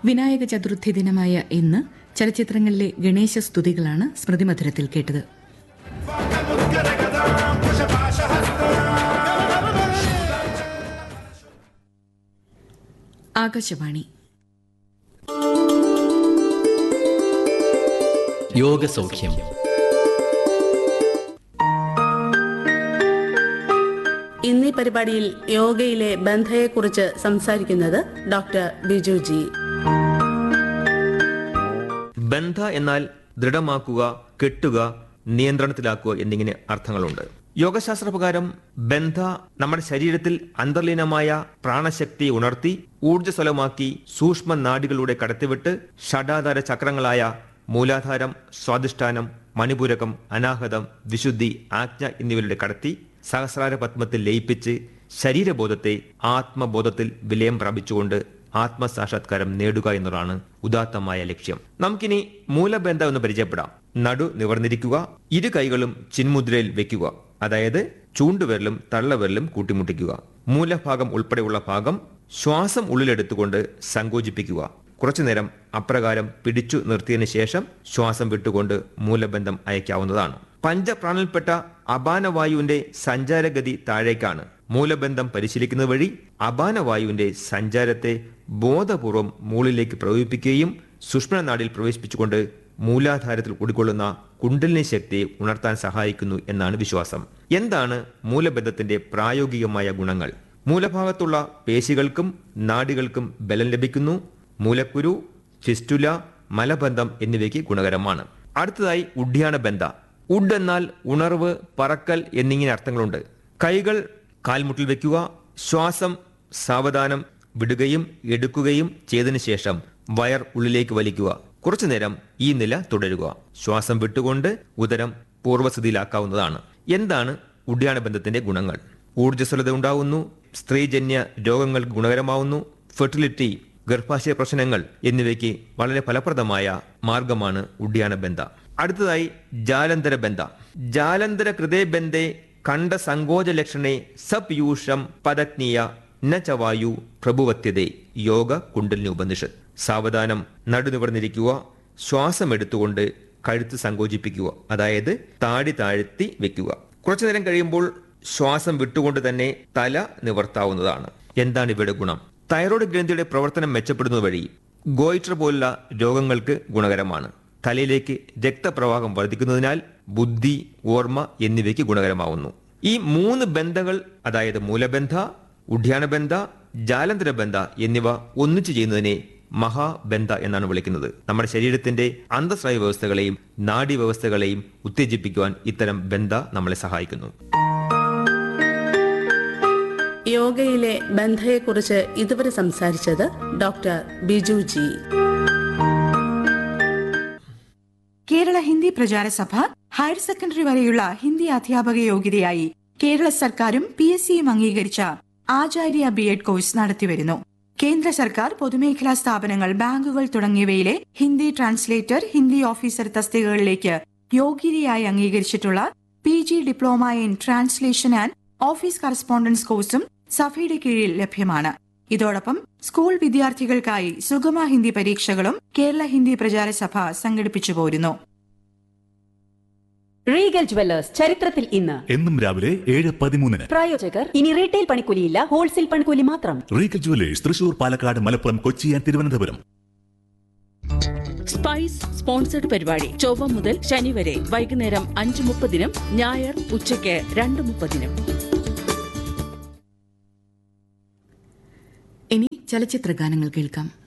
വിനായക ചതുർത്ഥി ദിനമായ ഇന്ന് ചലച്ചിത്രങ്ങളിലെ ഗണേശ സ്തുതികളാണ് സ്മൃതിമധുരത്തിൽ കേട്ടത് ആകാശവാണി യോഗസൗഖ്യം ഇന്നീ പരിപാടിയിൽ യോഗയിലെ ബന്ധയെക്കുറിച്ച് സംസാരിക്കുന്നത് ഡോക്ടർ ബിജു ജി ബന്ധ എന്നാൽ ദൃഢമാക്കുക കെട്ടുക നിയന്ത്രണത്തിലാക്കുക എന്നിങ്ങനെ അർത്ഥങ്ങളുണ്ട് യോഗശാസ്ത്രപ്രകാരം ബന്ധ നമ്മുടെ ശരീരത്തിൽ അന്തർലീനമായ പ്രാണശക്തി ഉണർത്തി ഊർജ്ജസ്വലമാക്കി സൂക്ഷ്മ നാഡികളിലൂടെ കടത്തിവിട്ട് ഷഡാധാര ചക്രങ്ങളായ മൂലാധാരം സ്വാധിഷ്ഠാനം മണിപൂരകം അനാഹതം വിശുദ്ധി ആജ്ഞ എന്നിവരുടെ കടത്തി സഹസ്രാര പത്മത്തിൽ ലയിപ്പിച്ച് ശരീരബോധത്തെ ആത്മബോധത്തിൽ വിലയം പ്രാപിച്ചുകൊണ്ട് ആത്മസാക്ഷാത്കാരം നേടുക എന്നതാണ് ഉദാത്തമായ ലക്ഷ്യം നമുക്കിനി മൂലബന്ധം എന്ന് പരിചയപ്പെടാം നടു നിവർന്നിരിക്കുക ഇരു കൈകളും ചിന്മുദ്രയിൽ വെക്കുക അതായത് ചൂണ്ടുവിരലും തള്ളവിരലും കൂട്ടിമുട്ടിക്കുക മൂലഭാഗം ഉൾപ്പെടെയുള്ള ഭാഗം ശ്വാസം ഉള്ളിലെടുത്തുകൊണ്ട് സങ്കോചിപ്പിക്കുക കുറച്ചുനേരം അപ്രകാരം പിടിച്ചു നിർത്തിയതിനു ശേഷം ശ്വാസം വിട്ടുകൊണ്ട് മൂലബന്ധം അയക്കാവുന്നതാണ് പഞ്ചപ്രാണിൽപ്പെട്ട അപാനവായുവിന്റെ സഞ്ചാരഗതി താഴേക്കാണ് മൂലബന്ധം പരിശീലിക്കുന്നത് വഴി അപാനവായുവിന്റെ സഞ്ചാരത്തെ ബോധപൂർവം മൂളിലേക്ക് പ്രയോഗിപ്പിക്കുകയും സുഷ്മ നാടിൽ പ്രവേശിപ്പിച്ചുകൊണ്ട് മൂലാധാരത്തിൽ കുടികൊള്ളുന്ന കുണ്ടലിനി ശക്തിയെ ഉണർത്താൻ സഹായിക്കുന്നു എന്നാണ് വിശ്വാസം എന്താണ് മൂലബന്ധത്തിന്റെ പ്രായോഗികമായ ഗുണങ്ങൾ മൂലഭാഗത്തുള്ള പേശികൾക്കും നാഡികൾക്കും ബലം ലഭിക്കുന്നു മൂലക്കുരു ഫിസ്റ്റുല മലബന്ധം എന്നിവയ്ക്ക് ഗുണകരമാണ് അടുത്തതായി ഉഡ്യാന ബന്ധ ഉഡ് എന്നാൽ ഉണർവ് പറക്കൽ എന്നിങ്ങനെ അർത്ഥങ്ങളുണ്ട് കൈകൾ കാൽമുട്ടിൽ വെക്കുക ശ്വാസം സാവധാനം വിടുകയും എടുക്കുകയും ചെയ്തതിനു ശേഷം വയർ ഉള്ളിലേക്ക് വലിക്കുക കുറച്ചുനേരം ഈ നില തുടരുക ശ്വാസം വിട്ടുകൊണ്ട് ഉദരം പൂർവ്വസ്ഥിതിയിലാക്കാവുന്നതാണ് എന്താണ് ഉഡ്യാന ബന്ധത്തിന്റെ ഗുണങ്ങൾ ഊർജ്ജസ്വലത ഉണ്ടാവുന്നു സ്ത്രീജന്യ രോഗങ്ങൾക്ക് ഗുണകരമാവുന്നു ഫെർട്ടിലിറ്റി ഗർഭാശയ പ്രശ്നങ്ങൾ എന്നിവയ്ക്ക് വളരെ ഫലപ്രദമായ മാർഗമാണ് ഉഡ്യാന ബന്ധ അടുത്തതായി ജാലന്തര ബന്ധ ജാലന്തര കൃതേ കണ്ട സങ്കോച ലക്ഷണേ സപ്യൂഷം പദജ്ഞീയ ന ചവായു പ്രഭുവത്യതേ യോഗ കുണ്ടലിനി ഉപനിഷത്ത് സാവധാനം നടുനിവർന്നിരിക്കുക ശ്വാസം എടുത്തുകൊണ്ട് കഴുത്ത് സങ്കോചിപ്പിക്കുക അതായത് താടി താഴ്ത്തി വെക്കുക കുറച്ചു നേരം കഴിയുമ്പോൾ ശ്വാസം വിട്ടുകൊണ്ട് തന്നെ തല നിവർത്താവുന്നതാണ് എന്താണ് ഇവയുടെ ഗുണം തൈറോയ്ഡ് ഗ്രന്ഥിയുടെ പ്രവർത്തനം മെച്ചപ്പെടുന്നത് വഴി ഗോയിറ്റർ പോലുള്ള രോഗങ്ങൾക്ക് ഗുണകരമാണ് തലയിലേക്ക് രക്തപ്രവാഹം വർദ്ധിക്കുന്നതിനാൽ ബുദ്ധി ഓർമ്മ എന്നിവയ്ക്ക് ഗുണകരമാവുന്നു ഈ മൂന്ന് ബന്ധങ്ങൾ അതായത് മൂലബന്ധ ഉഡ്യാനബന്ധ ജാലന്തര ബന്ധ എന്നിവ ഒന്നിച്ചു ചെയ്യുന്നതിനെ മഹാബന്ധ എന്നാണ് വിളിക്കുന്നത് നമ്മുടെ ശരീരത്തിന്റെ അന്തസ്രായ വ്യവസ്ഥകളെയും നാഡീ വ്യവസ്ഥകളെയും ഉത്തേജിപ്പിക്കുവാൻ ഇത്തരം ബന്ധ നമ്മളെ സഹായിക്കുന്നു യോഗയിലെ ബന്ധയെക്കുറിച്ച് ഇതുവരെ സംസാരിച്ചത് doctor Biju ji Kerala Hindi Prachara Sabha higher secondary വരെയുള്ള ഹിന്ദി അധ്യാപക യോഗ്യതയായി കേരള സർക്കാരും പി എസ് സിയും അംഗീകരിച്ച ആചാര്യ ബി എഡ് കോഴ്സ് നടത്തിവരുന്നു കേന്ദ്ര സർക്കാർ പൊതുമേഖലാ സ്ഥാപനങ്ങൾ ബാങ്കുകൾ തുടങ്ങിയവയിലെ ഹിന്ദി ട്രാൻസ്ലേറ്റർ ഹിന്ദി ഓഫീസർ തസ്തികകളിലേക്ക് യോഗ്യതയായി അംഗീകരിച്ചിട്ടുള്ള P G diploma in translation and office correspondence കോഴ്സും സഭയുടെ കീഴിൽ ലഭ്യമാണ് ഇതോടൊപ്പം സ്കൂൾ വിദ്യാർത്ഥികൾക്കായി സുഗമ ഹിന്ദി പരീക്ഷകളും കേരള ഹിന്ദി പ്രചാര സഭ സംഘടിപ്പിച്ചു പോരുന്നു റീഗൽ ജുവല്ലേഴ്സ് ചരിത്രത്തിൽ ഇന്ന് എന്നും രാവിലെ ഏഴ് പതിമൂന്നിന് പ്രായോജകർ ഇനി റീറ്റെയിൽ പണിക്കൂലിയില്ല ഹോൾസെയിൽ പണിക്കൂലി മാത്രം Regal jewellers Thrissur Palakkad Malappuram Kochi and Thiruvananthapuram spice sponsored പരിപാടി ചൊവ്വ മുതൽ ശനി വരെ വൈകുന്നേരം അഞ്ച് മുപ്പതിനും ഞായർ ഉച്ചയ്ക്ക് രണ്ട് മുപ്പതിനും ഇനി ചലച്ചിത്ര ഗാനങ്ങൾ കേൾക്കാം